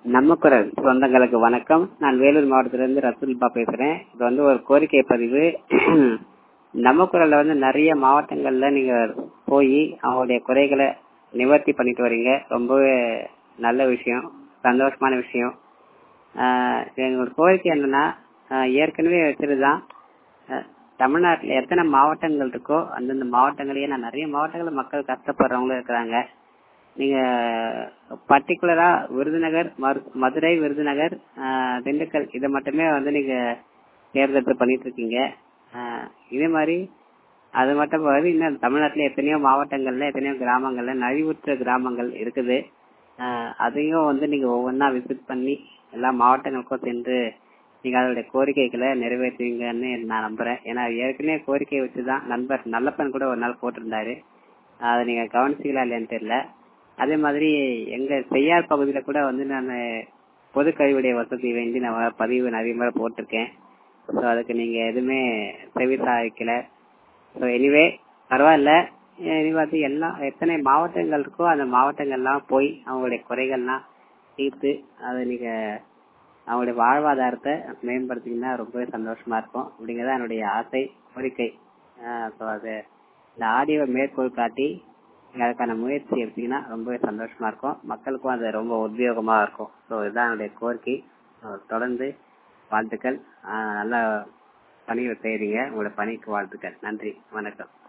நம்ம குரல் சொந்தங்களுக்கு வணக்கம் நான் வேலூர் மாவட்டத்திலிருந்து ரசூல்பா பேசுறேன் இது வந்து ஒரு கோரிக்கை பதிவு நம்ம குரல்ல வந்து நிறைய மாவட்டங்கள்ல நீங்க போய் அவங்களுடைய குறைகளை நிவர்த்தி பண்ணிட்டு வரீங்க ரொம்பவே நல்ல விஷயம் சந்தோஷமான விஷயம் ஆஹ் எங்களோட கோரிக்கை என்னன்னா ஆஹ் ஏற்கனவே வச்சதுதான் ஆஹ் தமிழ்நாட்டுல எத்தனை மாவட்டங்கள் இருக்கோ அந்தந்த மாவட்டங்களையே நான் நிறைய மாவட்டங்கள்ல மக்கள் கஷ்டப்படுறவங்களும் இருக்கிறாங்க நீங்க பர்டிகுலரா விருதுநகர் மரு- மதுரை விருதுநகர் ஆஹ் திண்டுக்கல் இதை மட்டுமே வந்து நீங்க தேர்ந்தெடுத்து பண்ணிட்டு இருக்கீங்க ஆஹ் இதே மாதிரி அது மட்டும் போது இன்னும் தமிழ்நாட்டுல எத்தனையோ மாவட்டங்கள்ல எத்தனையோ கிராமங்கள்ல நலிவுற்ற கிராமங்கள் இருக்குது ஆஹ் அதையும் வந்து நீங்க ஒவ்வொன்றா விசிட் பண்ணி எல்லா மாவட்டங்களுக்கும் சென்று நீங்க அதோடைய கோரிக்கைகளை நிறைவேற்றுவீங்கன்னு நான் நம்புறேன் ஏன்னா ஏற்கனவே கோரிக்கை வச்சுதான் நண்பர் நல்லப்பன் கூட ஒரு நாள் போட்டிருந்தாரு அதை நீங்க கவனிச்சீங்களா இல்லையான்னு தெரியல அதே மாதிரி எங்க செய்யார் பகுதியில கூட வந்து நான் பொது கழிவுடைய வசதி வேண்டி நான் பதிவு நிறைய முறை போட்டிருக்கேன் ஸோ அதுக்கு நீங்க எதுவுமே செவி சாய்க்கல ஸோ எனிவே பரவாயில்ல இனி வந்து எல்லாம் எத்தனை மாவட்டங்கள் இருக்கோ அந்த மாவட்டங்கள்லாம் போய் அவங்களுடைய குறைகள்லாம் தீர்த்து அதை நீங்க அவங்களுடைய வாழ்வாதாரத்தை மேம்படுத்திங்கன்னா ரொம்பவே சந்தோஷமா இருக்கும் அப்படிங்கறத என்னுடைய ஆசை கோரிக்கை ஸோ அது இந்த ஆடியோவை மேற்கோள் காட்டி நீங்க அதுக்கான முயற்சி எடுத்தீங்கன்னா ரொம்பவே சந்தோஷமா இருக்கும் மக்களுக்கும் அது ரொம்ப உத்யோகமா இருக்கும் ஸோ இதுதான் என்னுடைய கோரிக்கை So, தொடர்ந்து வாழ்த்துக்கள் ஆஹ் நல்லா பணியை செய்றீங்க உங்களோட பணிக்கு வாழ்த்துக்கள் நன்றி வணக்கம்